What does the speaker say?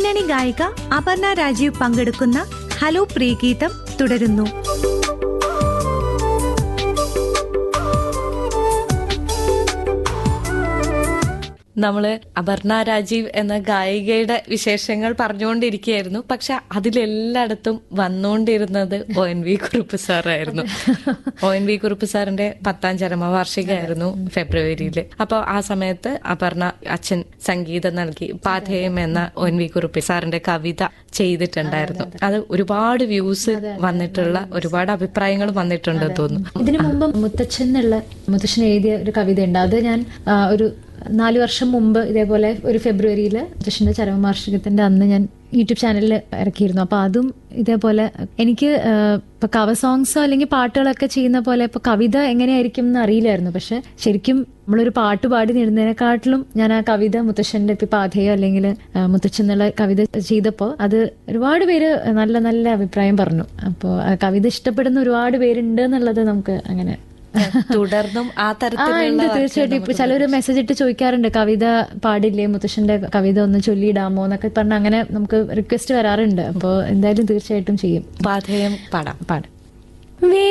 പിന്നണി ഗായിക അപർണ രാജീവ് പങ്കെടുക്കുന്ന ഹലോ പ്രിയഗീതം തുടരുന്നു നമ്മള് അപർണ രാജീവ് എന്ന ഗായികയുടെ വിശേഷങ്ങൾ പറഞ്ഞുകൊണ്ടിരിക്കുകയായിരുന്നു പക്ഷെ അതിലെല്ലായിടത്തും വന്നുകൊണ്ടിരുന്നത് ഒ എൻ വി കുറുപ്പ് സാറായിരുന്നു ഒ എൻ വി കുറുപ്പ് സാറിന്റെ പത്താം ചരമവാർഷികമായിരുന്നു ഫെബ്രുവരിയിൽ അപ്പോൾ ആ സമയത്ത് അപർണ അച്ഛൻ സംഗീതം നൽകി പാഥേയം എന്ന ഒ എൻ വി കുറുപ്പ് സാറിന്റെ കവിത ചെയ്തിട്ടുണ്ടായിരുന്നു അത് ഒരുപാട് വ്യൂസ് വന്നിട്ടുള്ള ഒരുപാട് അഭിപ്രായങ്ങൾ വന്നിട്ടുണ്ടെന്ന് തോന്നുന്നു ഇതിനു മുമ്പ് മുത്തച്ഛൻ എന്നുള്ള മുത്തച്ഛൻ എഴുതിയ ഒരു കവിതയുണ്ട് അത് ഞാൻ ആ, ഒരു നാല് വർഷം മുമ്പ് ഇതേപോലെ ഒരു ഫെബ്രുവരിയിൽ മുത്തച്ഛൻ്റെ ചരമവാർഷികത്തിന്റെ അന്ന് ഞാൻ യൂട്യൂബ് ചാനലിൽ ഇറക്കിയിരുന്നു അപ്പൊ അതും ഇതേപോലെ എനിക്ക് ആ, ഇപ്പൊ കവർ സോങ്സോ അല്ലെങ്കിൽ പാട്ടുകളൊക്കെ ചെയ്യുന്ന പോലെ ഇപ്പൊ കവിത എങ്ങനെയായിരിക്കും എന്ന് അറിയില്ലായിരുന്നു പക്ഷെ ശരിക്കും നമ്മളൊരു പാട്ട് പാടി നേടുന്നതിനെക്കാട്ടിലും ഞാൻ ആ കവിത മുത്തശ്ശന്റെ ഇപ്പൊ പാധയോ അല്ലെങ്കിൽ മുത്തച്ഛൻ എന്നുള്ള കവിത ചെയ്തപ്പോൾ അത് ഒരുപാട് പേര് നല്ല നല്ല അഭിപ്രായം പറഞ്ഞു അപ്പോൾ കവിത ഇഷ്ടപ്പെടുന്ന ഒരുപാട് പേരുണ്ട് എന്നുള്ളത് നമുക്ക് അങ്ങനെ തുടർന്നും ആ ആ തരത്തിലുള്ള ഉണ്ട് work തീർച്ചയായിട്ടും ഇപ്പൊ ചിലര് മെസ്സേജ് ഇട്ട് ചോദിക്കാറുണ്ട് കവിത പാടില്ലേ മുത്തശ്ശന്റെ കവിത ഒന്ന് ചൊല്ലിയിടാമോ എന്നൊക്കെ പറഞ്ഞ് അങ്ങനെ നമുക്ക് റിക്വസ്റ്റ് വരാറുണ്ട് അപ്പോൾ എന്തായാലും തീർച്ചയായിട്ടും ചെയ്യും പാഥേയം പാടാം പാടാം